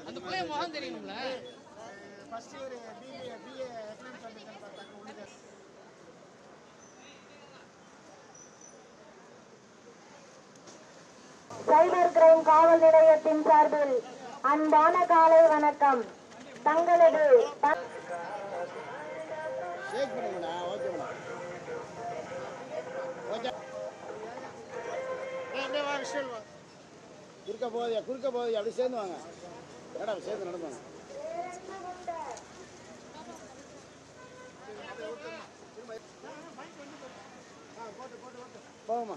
அந்த பிள்ளைய முகம் தெரியணும்ல first year BA BA economics வந்திருக்கேன்னு பார்த்தாங்க உண்டு சைபர் கிரைம் காவல் நிலையத்தின் சார்பில் அன்பான காலை வணக்கம் தங்களது த- ஷேக் பண்ணுங்கண்ணா ஓகே மேடம் ஓகே அப்படியே வா விஷயம் வா குறுக்க போகுதியா குறுக்க போகுதியா அப்படி சேர்ந்து வாங்க மேடம் சேர்ந்து நடந்தாங்க போகுமா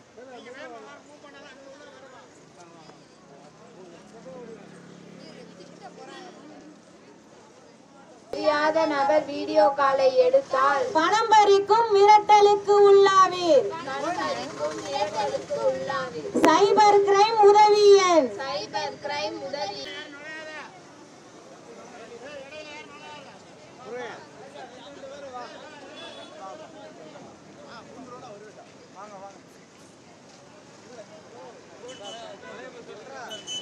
தெரியாத நபர் வீடியோ காலை எடுத்தால் பணம் பறிக்கும் மிரட்டலுக்கு உள்ளாவீர் சைபர் கிரைம் உதவி எண் சைபர் கிரைம் உதவி வாங்க வாங்க